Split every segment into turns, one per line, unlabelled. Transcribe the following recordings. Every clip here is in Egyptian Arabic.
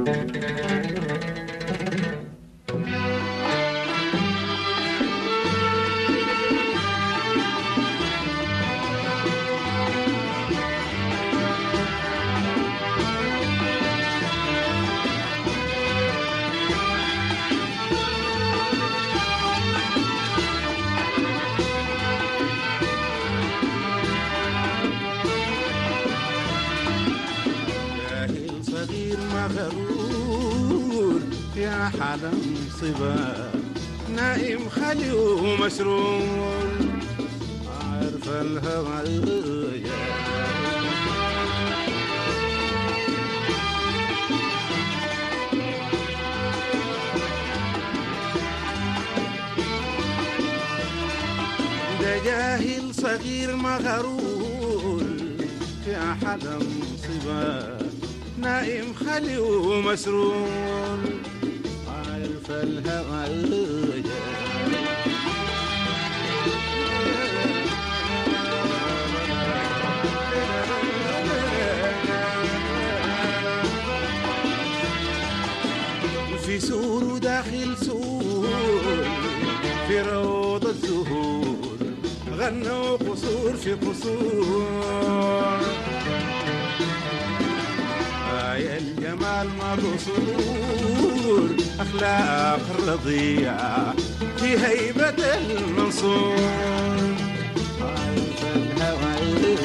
جاهل صغير مغرور يا حلم صبا نائم خلي ومسرور عارف الهوى ده جاهل صغير مغرور يا حلم صبا نائم خلي ومسرور عارف الهوى في سور وداخل سور في روض الزهور غنوا قصور في قصور آية الجمال مقصور أخلاق الرضيعة في هيبة المنصور عارف الهوى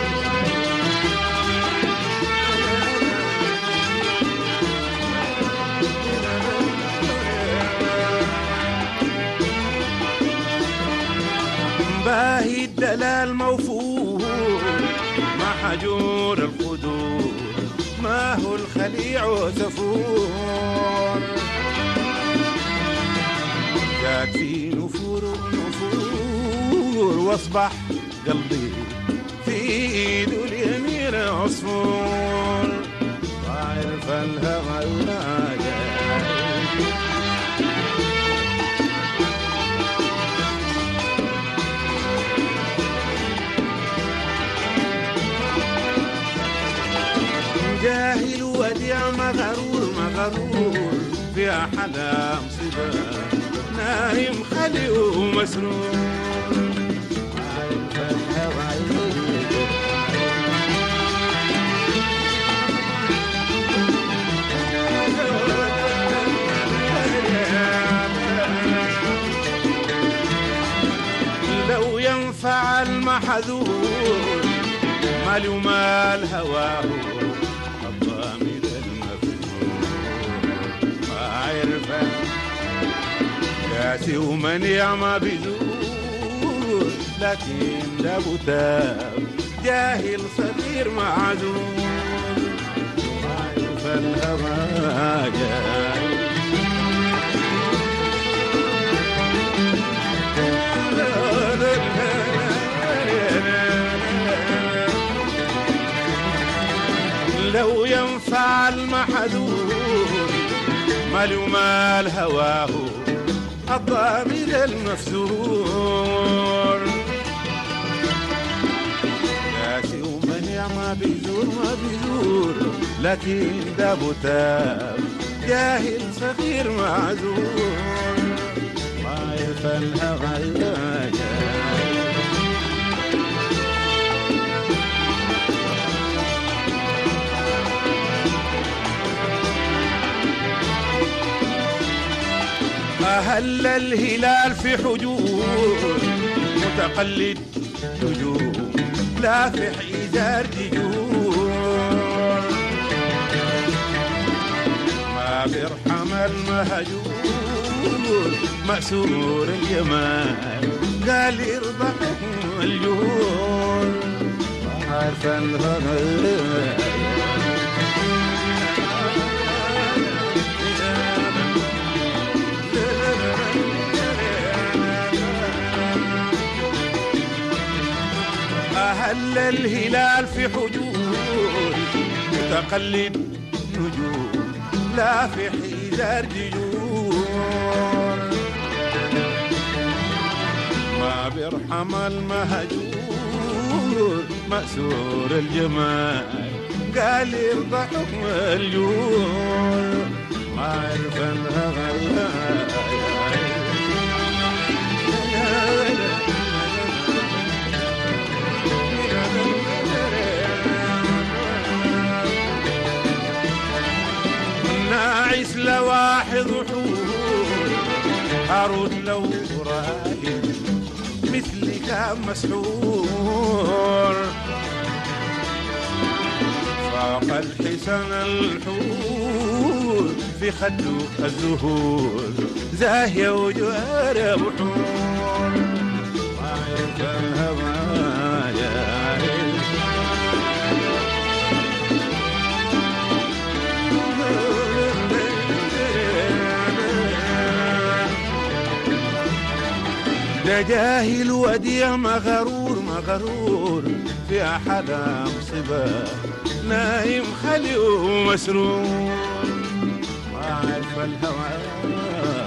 باهي الدلال موفور ما حجور القدور ما هو الخليع تفور جاك في نفور نفور واصبح قلبي في ايد اليمين عصفور عارف الهوى جاي جاهل وديع مغرور مغرور في أحلام صبا نايم خلي ومسرور عارف الهوى لو ينفع المحذور مال ومال هواه الضامن المفتون ما عرف كاسي ومن يعمى بزور لكن ده بتاب جاهل صغير معذور ما عرف الهوى جاهل لو ينفع المحذور مال ومال هواه الضامن المفزور كاسي ومن يعمى بيزور ما بيزور لكن ده بتاب جاهل صغير معذور ما يفهم الهوى جاهل أهل الهلال في حجور متقلد نجوم لا في حجار دجور ما بيرحم المهجور مأسور الجمال قال يرضى حكم الجور عارف الغنى أهل الهلال في حجور متقلد نجوم لا في حجار دجور ما بيرحم المهجور مأسور الجمال قال يرضى حكم الجور مثل واحد وحور هارون لو رايد مثلي كان مسحور فاق الحسن الحور في خده الزهور زاهية وجوار بحور رايك الهوى يا ده جاهل وديع مغرور مغرور في أحد مصيبة نايم خلي ومسرور عارف الهوى